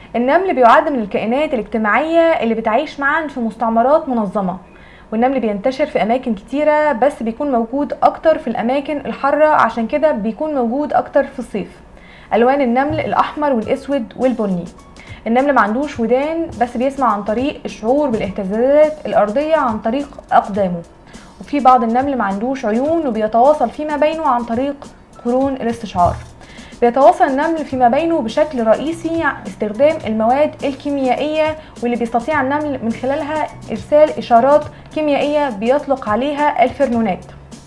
النمل بيعد من الكائنات الاجتماعية اللي بتعيش معا في مستعمرات منظمة والنمل بينتشر في أماكن كتيرة بس بيكون موجود أكتر في الأماكن الحارة عشان كده بيكون موجود أكتر في الصيف ألوان النمل الأحمر والأسود والبني النمل ما عندوش ودان بس بيسمع عن طريق الشعور بالاهتزازات الأرضية عن طريق أقدامه وفي بعض النمل ما عندوش عيون وبيتواصل فيما بينه عن طريق قرون الاستشعار بيتواصل النمل فيما بينه بشكل رئيسي باستخدام المواد الكيميائية واللي بيستطيع النمل من خلالها إرسال إشارات كيميائية بيطلق عليها الفيرمونات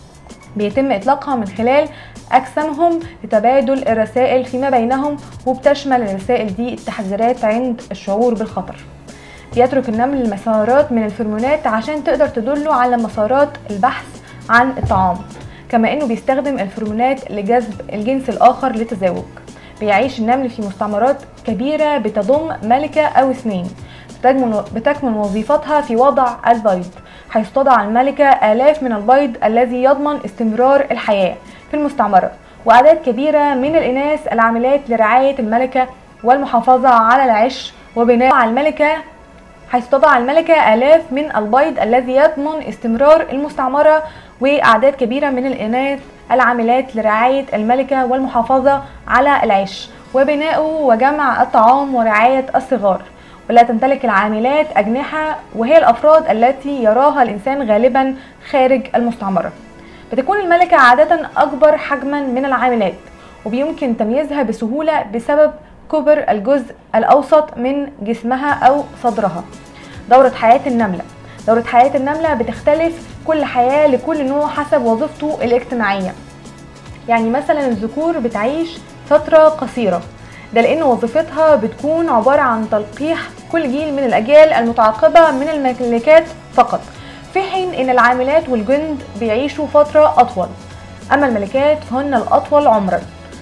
بيتم إطلاقها من خلال أجسامهم لتبادل الرسائل فيما بينهم وبتشمل الرسائل دي التحذيرات عند الشعور بالخطر بيترك النمل المسارات من الفيرمونات عشان تقدر تدله على مسارات البحث عن الطعام كما انه بيستخدم الفيرمونات لجذب الجنس الاخر للتزاوج بيعيش النمل في مستعمرات كبيرة بتضم ملكة أو اثنين بتكمن بتكمن وظيفتها في وضع البيض حيث تضع الملكة آلاف من البيض الذي يضمن استمرار الحياة في المستعمرة وأعداد كبيرة من الإناث العاملات لرعاية الملكة والمحافظة على العش وبناء على الملكة حيث تضع الملكة آلاف من البيض الذي يضمن استمرار المستعمرة وأعداد كبيرة من الإناث العاملات لرعاية الملكة والمحافظة على العش وبناؤه وجمع الطعام ورعاية الصغار ولا تمتلك العاملات أجنحة وهي الأفراد التي يراها الإنسان غالبا خارج المستعمرة بتكون الملكة عادة أكبر حجما من العاملات وبيمكن تمييزها بسهولة بسبب كبر الجزء الأوسط من جسمها أو صدرها دورة حياة النملة دورة حياة النملة بتختلف كل حياة لكل نوع حسب وظيفته الاجتماعية يعني مثلا الذكور بتعيش فترة قصيرة ده لأن وظيفتها بتكون عبارة عن تلقيح كل جيل من الأجيال المتعاقبة من المملكات فقط في حين أن العاملات والجند بيعيشوا فترة أطول أما الملكات فهن الأطول عمرا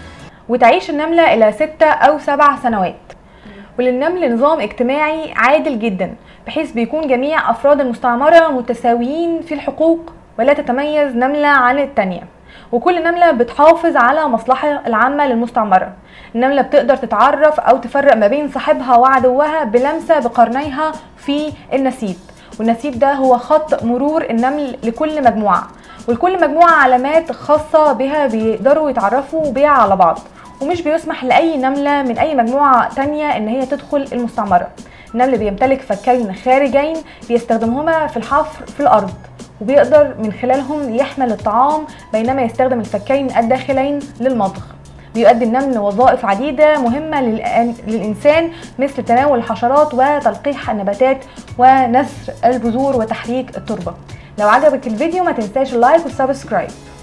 وتعيش النملة إلى ستة أو سبع سنوات وللنمل نظام اجتماعي عادل جدا بحيث بيكون جميع أفراد المستعمرة متساويين في الحقوق ولا تتميز نملة عن التانية وكل نملة بتحافظ على مصلحة العامة للمستعمرة النملة بتقدر تتعرف أو تفرق ما بين صاحبها وعدوها بلمسة بقرنيها في النسيب والنسيب ده هو خط مرور النمل لكل مجموعة ولكل مجموعة علامات خاصة بها بيقدروا يتعرفوا بيها على بعض ومش بيسمح لأي نملة من أي مجموعة تانية إن هي تدخل المستعمرة النمل بيمتلك فكين خارجين بيستخدمهما في الحفر في الأرض وبيقدر من خلالهم يحمل الطعام بينما يستخدم الفكين الداخلين للمضغ بيؤدي النمل وظائف عديدة مهمة للإنسان مثل تناول الحشرات وتلقيح النباتات ونسر البذور وتحريك التربة لو عجبك الفيديو ما تنساش اللايك والسبسكرايب